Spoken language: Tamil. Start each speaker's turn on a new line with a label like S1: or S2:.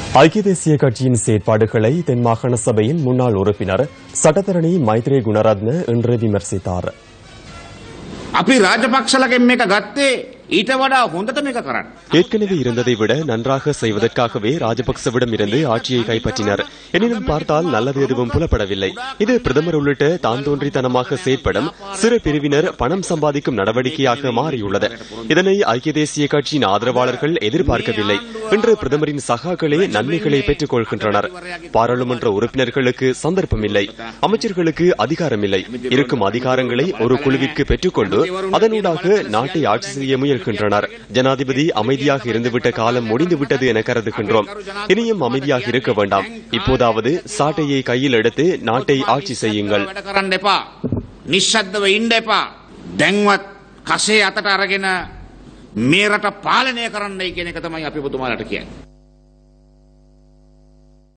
S1: ஐக்கிய தேசிய கட்சியின் செயற்பாடுகளை தென் மாகாண சபையின் முன்னாள் உறுப்பினர் சட்டத்தரணி மைத்ரே குணரத்ன இன்று விமர்சித்தார்
S2: අපි රාජපක්ෂලගෙන් මේක ගත්තේ ඊට වඩා හොඳට මේක කරන්න.
S1: ஏற்கனவே இருந்ததை விட நன்றாக செய்வதற்காகவே ராஜபக்சவிடம் இருந்து ஆட்சியை கைப்பற்றினர் எனினும் பார்த்தால் நல்லது எதுவும் புலப்படவில்லை இது பிரதமர் உள்ளிட்ட தான் தோன்றித்தனமாக செயற்படும் சிறு பிரிவினர் பணம் சம்பாதிக்கும் நடவடிக்கையாக மாறியுள்ளது இதனை ஐக்கிய தேசிய கட்சியின் ஆதரவாளர்கள் எதிர்பார்க்கவில்லை இன்று பிரதமரின் சகாக்களே நன்மைகளை பெற்றுக் கொள்கின்றனர் பாராளுமன்ற உறுப்பினர்களுக்கு சந்தர்ப்பமில்லை அமைச்சர்களுக்கு அதிகாரமில்லை இருக்கும் அதிகாரங்களை ஒரு குழுவிற்கு பெற்றுக்கொண்டு அதனூடாக நாட்டை ஆட்சி செய்ய முயல்கின்றனர் ஜனாதிபதி அமைதியாக இருந்துவிட்ட காலம் முடிந்துவிட்டது என கருதுகின்றோம் இனியும் அமைதியாக இருக்க வேண்டாம் இப்போதாவது சாட்டையை கையில் எடுத்து நாட்டை ஆட்சி செய்யுங்கள்
S2: වැඩ කරන්න එපා. නිශ්ශද්දව ඉන්ඩ එපා. දැන්වත් කසේ අතට අරගෙන මේ රට පාලනය කරන්නයි කියන එක තමයි අපි පුතුමාලට කියන්නේ.